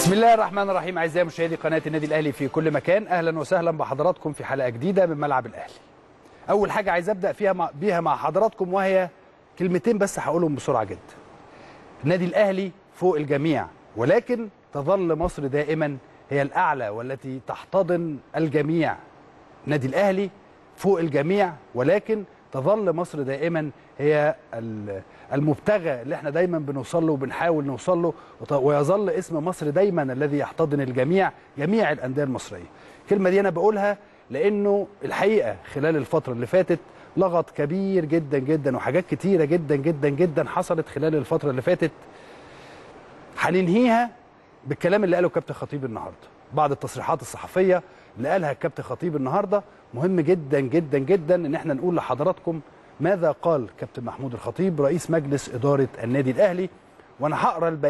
بسم الله الرحمن الرحيم اعزائي مشاهدي قناه النادي الاهلي في كل مكان اهلا وسهلا بحضراتكم في حلقه جديده من ملعب الاهلي. اول حاجه عايز ابدا فيها مع بيها مع حضراتكم وهي كلمتين بس هقولهم بسرعه جدا. النادي الاهلي فوق الجميع ولكن تظل مصر دائما هي الاعلى والتي تحتضن الجميع. النادي الاهلي فوق الجميع ولكن تظل مصر دائما هي المبتغى اللي احنا دايما بنوصل له وبنحاول نوصل له ويظل اسم مصر دايما الذي يحتضن الجميع جميع الانديه المصريه. الكلمه دي انا بقولها لانه الحقيقه خلال الفتره اللي فاتت لغط كبير جدا جدا وحاجات كتيره جدا جدا جدا حصلت خلال الفتره اللي فاتت هننهيها بالكلام اللي قاله كابتن خطيب النهارده بعض التصريحات الصحفيه اللي قالها الكابتن خطيب النهارده مهم جدا جدا جدا ان احنا نقول لحضراتكم ماذا قال كابتن محمود الخطيب رئيس مجلس اداره النادي الاهلي وانا هقرا